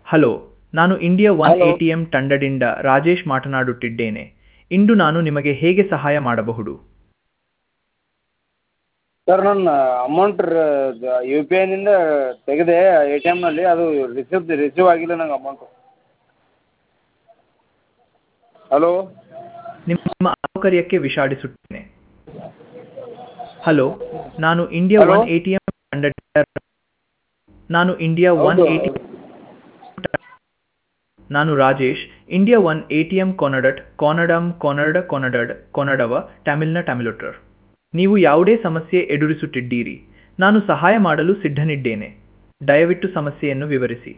Hello ನಾನು India one Hello. A T M ತಂಡದಿಂದ ರಾಜೇಶ್ ಮಾತನಾಡುತ್ತಿದ್ದೇನೆ ಇಂದು ನಾನು ನಿಮಗೆ ಹೇಗೆ ಸಹಾಯ ಮಾಡಬಹುದು ಸರ್ ನನ್ನ ಅಮೌಂಟ್ ಯು ಪಿ ಐನಿಂದ ತೆಗೆದೆ ಎ ಟಿ ಎಮ್ನಲ್ಲಿ ಅದು ರಿಸೀವ್ ರಿಸೀವ್ ಆಗಿಲ್ಲ ನಂಗೆ ಅಮೌಂಟು ಹಲೋ ನಿಮ್ಮ ಸೌಕರ್ಯಕ್ಕೆ ವಿಷಾದಿಸುತ್ತೇನೆ ಹಲೋ ನಾನು India Hello. One A T M ತಂಡದಿಂದ ನಾನು ಇಂಡಿಯಾ ಒನ್ ಹೌದು ಎ ಟಿ ನಾನು Rajesh India one A T M ಕೊನಡಟ್ ಕೊನಡಂ ಕೊನಡ ಕೊನಡಡ್ ಕೊನಡವ ತಮಿಳ್ನ ತಮಿಳುಟರ್ ನೀವು ಯಾವುದೇ ಸಮಸ್ಯೆ ಎದುರಿಸುತ್ತಿದ್ದೀರಿ ನಾನು ಸಹಾಯ ಮಾಡಲು ಸಿದ್ಧನಿದ್ದೇನೆ ದಯವಿಟ್ಟು ಸಮಸ್ಯೆಯನ್ನು ವಿವರಿಸಿ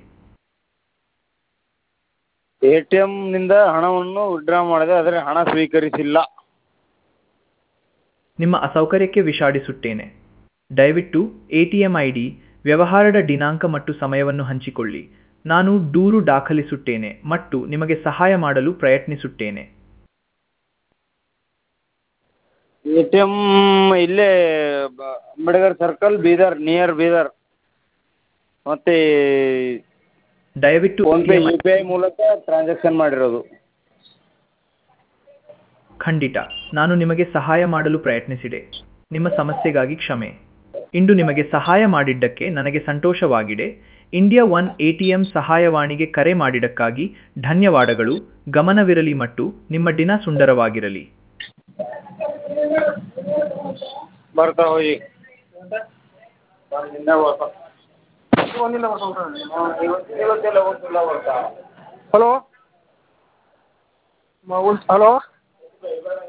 ಎ ಟಿ ಎಮ್ನಿಂದ ಹಣವನ್ನು ವಿಡ್ರಾ ಮಾಡಿದೆ ಆದರೆ ಹಣ ಸ್ವೀಕರಿಸಿಲ್ಲ ನಿಮ್ಮ ಅಸೌಕರ್ಯಕ್ಕೆ ವಿಷಾದಿಸುತ್ತೇನೆ ದಯವಿಟ್ಟು A T M I D ವ್ಯವಹಾರದ ದಿನಾಂಕ ಮತ್ತು ಸಮಯವನ್ನು ಹಂಚಿಕೊಳ್ಳಿ ನಾನು ದೂರು ದಾಖಲಿಸುತ್ತೇನೆ ಮತ್ತು ನಿಮಗೆ ಸಹಾಯ ಮಾಡಲು ಪ್ರಯತ್ನಿಸುತ್ತೇನೆ ಎ ಟಿ ಎಮ್ ಇಲ್ಲೇ ಬ- ಅಂಬೇಡ್ಕರ್ ಸರ್ಕಲ್ ಬೀದರ್ ನಿಯರ್ ಬೀದರ್ ಮತ್ತು ದಯವಿಟ್ಟು PhonePe ATM U P I ಮೂಲಕ ಟ್ರಾನ್ಸಾಕ್ಷನ್ ಮಾಡಿರೋದು ಖಂಡಿತ ನಾನು ನಿಮಗೆ ಸಹಾಯ ಮಾಡಲು ಪ್ರಯತ್ನಿಸಿದೆ ನಿಮ್ಮ ಸಮಸ್ಯೆಗಾಗಿ ಕ್ಷಮೆ ಇಂದು ನಿಮಗೆ ಸಹಾಯ ಮಾಡಿದ್ದಕ್ಕೆ ನನಗೆ ಸಂತೋಷವಾಗಿದೆ India one A T M ಸಹಾಯವಾಣಿಗೆ ಕರೆ ಮಾಡಿದ್ದಕ್ಕಾಗಿ ಧನ್ಯವಾದಗಳು ಗಮನವಿರಲಿ ಮತ್ತು ನಿಮ್ಮ ದಿನ ಸುಂದರವಾಗಿರಲಿ ಬರ್ತಾ ಹೋಗಿ ಹಲೋ ಹಲೋ